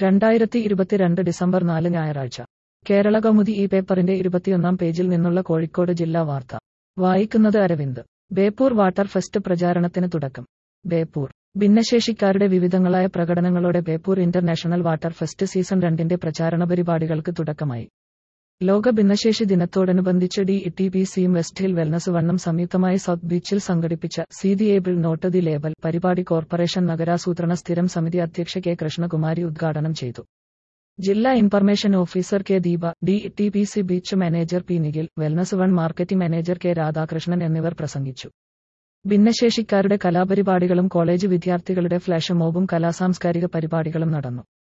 രണ്ടായിരത്തി ഇരുപത്തിരണ്ട് ഡിസംബർ നാല് ഞായറാഴ്ച കേരള കൗമുദി ഈ പേപ്പറിന്റെ ഇരുപത്തിയൊന്നാം പേജിൽ നിന്നുള്ള കോഴിക്കോട് ജില്ലാ വാർത്ത വായിക്കുന്നത് അരവിന്ദ് ബേപ്പൂർ വാട്ടർ ഫെസ്റ്റ് പ്രചാരണത്തിന് തുടക്കം ബേപ്പൂർ ഭിന്നശേഷിക്കാരുടെ വിവിധങ്ങളായ പ്രകടനങ്ങളോടെ Beypore international water fest season രണ്ടിന്റെ പ്രചാരണ പരിപാടികൾക്ക് തുടക്കമായി ലോക ഭിന്നശേഷി ദിനത്തോടനുബന്ധിച്ച് ഡി ടി പി സിയും വെസ്റ്റ് ഹിൽ വെൽനസ് വണ്ണം സംയുക്തമായി സൗത്ത് ബീച്ചിൽ സംഘടിപ്പിച്ച see the able not the label പരിപാടി കോർപ്പറേഷൻ നഗരാസൂത്രണ സ്ഥിരം സമിതി അധ്യക്ഷ കെ കൃഷ്ണകുമാരി ഉദ്ഘാടനം ചെയ്തു ജില്ലാ information officer K Deepa D T P C beach manager P Nikhil wellness one marketing manager K Radhakrishnan എന്നിവർ പ്രസംഗിച്ചു ഭിന്നശേഷിക്കാരുടെ കലാപരിപാടികളും കോളേജ് വിദ്യാർത്ഥികളുടെ ഫ്ലാഷ് മോബും കലാസാംസ്കാരിക പരിപാടികളും നടന്നു